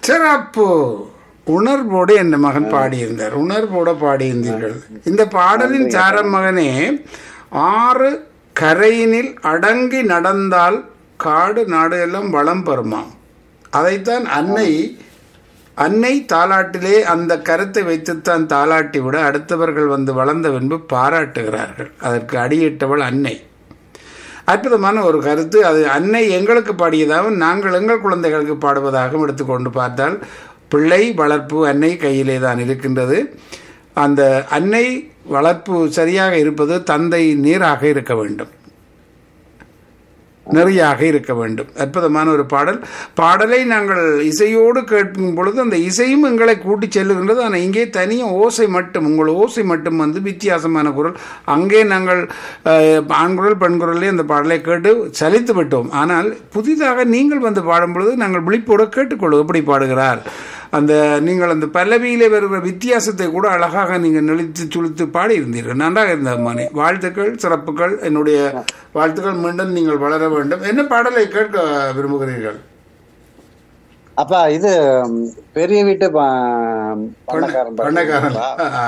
சிறப்பு உணர்வோடு என் மகன் பாடியிருந்தார் உணர்வோடு பாடியிருந்தீர்கள் இந்த பாடலின் சாரம் மகனே ஆறு கரையினில் அடங்கி நடந்தால் காடு நாடு எல்லாம் வளம் பெறுமாம் அதைத்தான் அன்னை அன்னை தாலாட்டிலே அந்த கருத்தை வைத்துத்தான் தாலாட்டி விட அடுத்தவர்கள் வந்து வளர்ந்த பின்பு பாராட்டுகிறார்கள் அதற்கு அடியிட்டவள் அன்னை அற்புதமான ஒரு கருத்து அது அன்னை எங்களுக்கு பாடியதாகவும் நாங்கள் எங்கள் குழந்தைகளுக்கு பாடுவதாகவும் எடுத்துக்கொண்டு பார்த்தால் பிள்ளை வளர்ப்பு அன்னை கையிலே தான் இருக்கின்றது அந்த அன்னை வளர்ப்பு சரியாக இருப்பது தந்தை நீராக இருக்க வேண்டும் நெறியாக இருக்க வேண்டும் அற்புதமான ஒரு பாடல் பாடலை நாங்கள் இசையோடு கேட்கும் பொழுது அந்த இசையும் எங்களை கூட்டி செல்லுகின்றது ஆனால் இங்கே தனியாக ஓசை மட்டும் உங்கள் ஓசை மட்டும் வந்து வித்தியாசமான குரல் அங்கே நாங்கள் அஹ், ஆண் குரல் பெண் குரலே அந்த பாடலை கேட்டு சலித்து விட்டோம் ஆனால் புதிதாக நீங்கள் வந்து பாடும் பொழுது நாங்கள் விழிப்போடு கேட்டுக்கொள்வோம் எப்படி பாடுகிறார் அந்த நீங்கள் அந்த பல்லவியிலே வருகிற வித்தியாசத்தை கூட அழகாக நீங்கள் நெளித்து சுழித்து பாடியிருந்தீர்கள் நன்றாக இருந்தது மானே வாழ்த்துக்கள் சிறப்புகள் என்னுடைய வாழ்த்துக்கள் மீண்டும் நீங்கள் வளர வேண்டும் என்ன பாடலை கேட்க விரும்புகிறீர்கள் அப்பா இது ம், பெரிய வீட்டு ப- பண்ணக்காரன் பாட்டு பண்ணக்காரன் இருக்குப்பா. ஆ,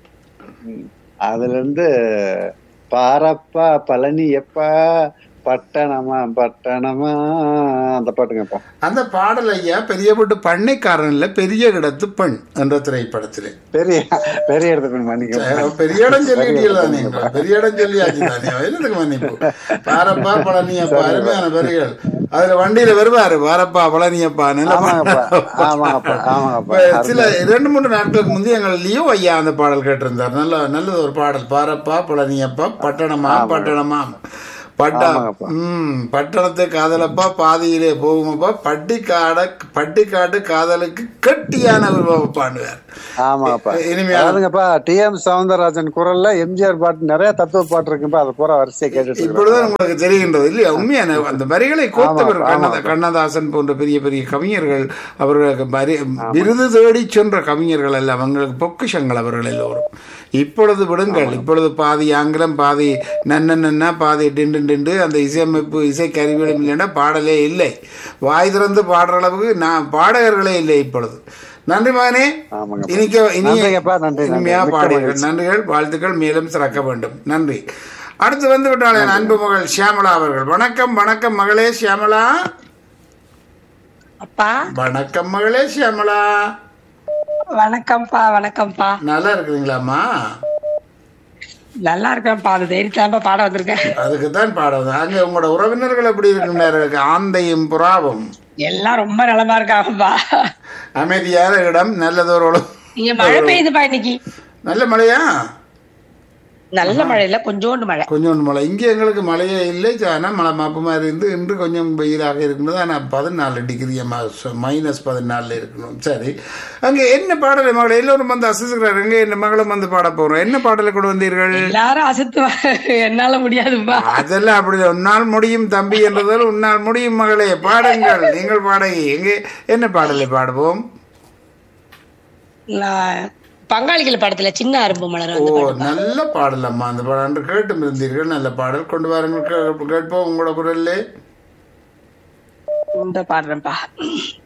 அதுல இருந்து பாரப்பா பழனி எப்பா பட்டணமா பட்டணமா அந்த பாட்டுங்கப்பா அந்த பாடல் ஐயா பெரிய வீட்டு பண்ணைக்காரன் இல்ல பெரிய இடத்து பெண் என்ற திரைப்படத்திலே பெரிய பெரிய இடத்துக்கு மன்னிக்க பெரிய இடம் சொல்லிட்டீங்களா நீங்க பெரிய இடம் சொல்லியாச்சு தானே என்னதுக்கு மன்னிப்பு பாரப்பா பழனியப்பா அருமையான பெரியகள் அதுல வண்டியில வருவாரு பாரப்பா பழனியப்பா நல்ல ஆமாங்கப்பா பாடல். ஆமாங்கப்பா ஆமாங்கப்பா இப்ப சில ரெண்டு மூணு நாட்களுக்கு முந்தைய எங்கள் லியோ ஐயா அந்த பாடல் கேட்டிருந்தார் நல்ல நல்லது ஒரு பாடல் பாரப்பா பழனியப்பா பட்டணமா பட்டணமா பட்டா ஆமாங்கப்பா. ம் பட்டணத்து காதலப்பா பாதியிலே போகுமப்பா பட்டிக்காட பட்டிக்காட்டு காதலுக்கு கட்டியான ஒரு பாடுவார் ஆமாங்கப்பா இனிமையான அதாவதுங்கப்பா டி எம் சவுந்தரராஜன் குரல்ல எம்ஜிஆர் பாட்டு நிறைய தத்துவ பாட்டு இருக்குப்பா அது பூரா வரிசையை கேட்டுட்டு இருக்கிறேன். இப்பொழுதுதான் உங்களுக்கு தெரிகின்றது இல்லையா உண்மையான அந்த வரிகளை கோத்தவர் ஆமா, கண்ணதா கண்ணதாசன் போன்ற பெரிய பெரிய கவிஞர்கள் அவர்களுக்கு வரி- விருது தேடி சென்ற கவிஞர்கள் அல்ல அவங்களுக்கு பொக்கிஷங்கள் அவர்கள் எல்லோரும் இப்பொழுது விடுங்கள் இப்பொழுது பாதி ஆங்கிலம் பாதி நன்ன நன்னா பாதி டிண்டு டிண்டு அந்த இசையமைப்பு இசை கருவிகளும் இல்லைன்னா பாடலே இல்லை வாய் திறந்து பாடுற அளவுக்கு நான் பாடகர்களே இல்லை இப்பொழுது நன்றி மகனே ஆமாங்க. இனிக்க இனிய நன்றிங்கப்பா, நன்றி, நன்றி. இனிமையா மிக்க பாடுங்கள் நன்றிகள் வாழ்த்துக்கள் மேலும் சிறக்க வேண்டும் நன்றி அடுத்து வந்து விட்டாள் என் அன்பு மகள் ஷியாமலா அவர்கள் வணக்கம் வணக்கம் மகளே ஷியாமலா அப்பா வணக்கம் மகளே ஷியாமலா வணக்கம்ப்பா வணக்கம்ப்பா நல்லா இருக்கிறீங்களாம்மா நல்லா இருக்கேன்ப்பா அது தைரியத்தாம்பா பாட வந்திருக்கேன் அதுக்கு தான் பாடுவது அங்க உங்களோட உறவினர்கள் எப்படி இருக்கின்றார்கள் ஆந்தையும் புறாவும் எல்லாம் ரொம்ப நலமா இருக்காங்கப்பா அமைதியான இடம் நல்லதொரு உழவு. இங்க மழை பெய்யுதுப்பா இன்னைக்கு நல்ல மழையா நல்ல மழை இல்ல கொஞ்சோண்டு மழை கொஞ்சோண்டு மழை இங்கே எங்களுக்கு மழையே இல்லை ஆனால் மழை மாப்பு மாதிரி இருந்து இன்று கொஞ்சம் வெயிலாக இருக்கின்றது ஆனால் பதினாலு டிகிரி மைனஸ் பதினாலில் இருக்கணும் சரி அங்கே என்ன பாடலை மகளை எல்லோரும் வந்து அசிசுகிறார் எங்கே என்ன மகளும் வந்து பாட போகிறோம் என்ன பாடலை கொண்டு வந்தீர்கள் எல்லாரும் அசத்து என்னால முடியாதுப்பா அதெல்லாம் அப்படி இல்லை. உன்னால் முடியும் தம்பி என்றதால் உன்னால் முடியும் மகளே பாடுங்கள் நீங்கள் பாடகி எங்கே என்ன பாடலை பாடுவோம் நான் பங்காளிகள் படத்துல சின்ன அரும்பு மலர் ஓ வந்து நல்ல பாடல் அம்மா அந்த பாடல் அன்று கேட்டும் இருந்தீர்கள் நல்ல பாடல் கொண்டு வாருங்கள் கே- கேட்போம் உங்களோட குரல்லே இந்த பாடுறேன்ப்பா